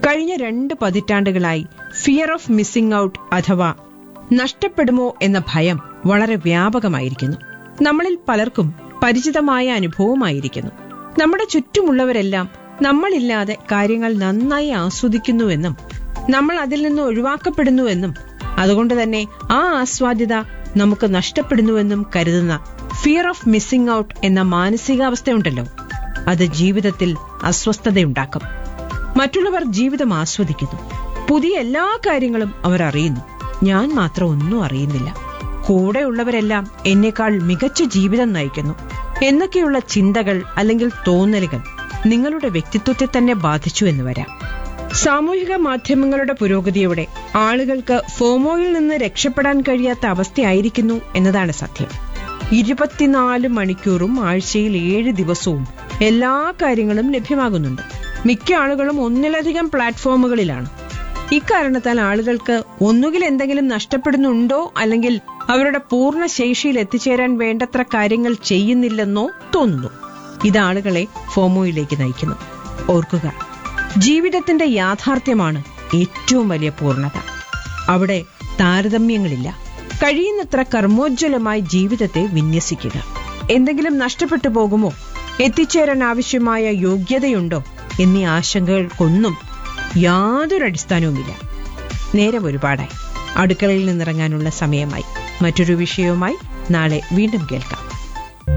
കഴിഞ്ഞ രണ്ട് പതിറ്റാണ്ടുകളായി ഫിയർ ഓഫ് മിസ്സിംഗ് ഔട്ട് അഥവാ നഷ്ടപ്പെടുമോ എന്ന ഭയം വളരെ വ്യാപകമായിരിക്കുന്നു നമ്മളിൽ പലർക്കും പരിചിതമായ അനുഭവമായിരിക്കുന്നു നമ്മുടെ ചുറ്റുമുള്ളവരെല്ലാം നമ്മളില്ലാതെ കാര്യങ്ങൾ നന്നായി ആസ്വദിക്കുന്നുവെന്നും നമ്മൾ അതിൽ നിന്ന് ഒഴിവാക്കപ്പെടുന്നുവെന്നും അതുകൊണ്ട് തന്നെ ആ ആസ്വാദ്യത നമുക്ക് നഷ്ടപ്പെടുന്നുവെന്നും കരുതുന്ന ഫിയർ ഓഫ് മിസ്സിംഗ് ഔട്ട് എന്ന മാനസികാവസ്ഥയുണ്ടല്ലോ അത് ജീവിതത്തിൽ അസ്വസ്ഥതയുണ്ടാക്കും മറ്റുള്ളവർ ജീവിതം ആസ്വദിക്കുന്നു പുതിയ എല്ലാ കാര്യങ്ങളും അവർ അറിയുന്നു ഞാൻ മാത്രം ഒന്നും അറിയുന്നില്ല കൂടെയുള്ളവരെല്ലാം എന്നെക്കാൾ മികച്ച ജീവിതം നയിക്കുന്നു എന്നൊക്കെയുള്ള ചിന്തകൾ അല്ലെങ്കിൽ തോന്നലുകൾ നിങ്ങളുടെ വ്യക്തിത്വത്തെ തന്നെ ബാധിച്ചു എന്ന് വരാം സാമൂഹിക മാധ്യമങ്ങളുടെ പുരോഗതിയോടെ ആളുകൾക്ക് ഫോമോയിൽ നിന്ന് രക്ഷപ്പെടാൻ കഴിയാത്ത അവസ്ഥയായിരിക്കുന്നു എന്നതാണ് സത്യം ഇരുപത്തിനാല് മണിക്കൂറും ആഴ്ചയിൽ ഏഴ് ദിവസവും എല്ലാ കാര്യങ്ങളും ലഭ്യമാകുന്നുണ്ട് മിക്ക ആളുകളും ഒന്നിലധികം പ്ലാറ്റ്ഫോമുകളിലാണ് ഇക്കാരണത്താൽ ആളുകൾക്ക് ഒന്നുകിൽ എന്തെങ്കിലും നഷ്ടപ്പെടുന്നുണ്ടോ അല്ലെങ്കിൽ അവരുടെ പൂർണ്ണ ശേഷിയിൽ എത്തിച്ചേരാൻ വേണ്ടത്ര കാര്യങ്ങൾ ചെയ്യുന്നില്ലെന്നോ തോന്നുന്നു ഇത് ആളുകളെ ഫോമോയിലേക്ക് നയിക്കുന്നു ഓർക്കുക ജീവിതത്തിന്റെ യാഥാർത്ഥ്യമാണ് ഏറ്റവും വലിയ പൂർണ്ണത അവിടെ താരതമ്യങ്ങളില്ല കഴിയുന്നത്ര കർമ്മോജ്വലമായി ജീവിതത്തെ വിന്യസിക്കുക എന്തെങ്കിലും നഷ്ടപ്പെട്ടു പോകുമോ എത്തിച്ചേരാൻ ആവശ്യമായ യോഗ്യതയുണ്ടോ എന്നീ ആശങ്കകൾക്കൊന്നും യാതൊരു അടിസ്ഥാനവുമില്ല നേരം ഒരുപാടായി അടുക്കളയിൽ നിന്നിറങ്ങാനുള്ള സമയമായി മറ്റൊരു വിഷയവുമായി നാളെ വീണ്ടും കേൾക്കാം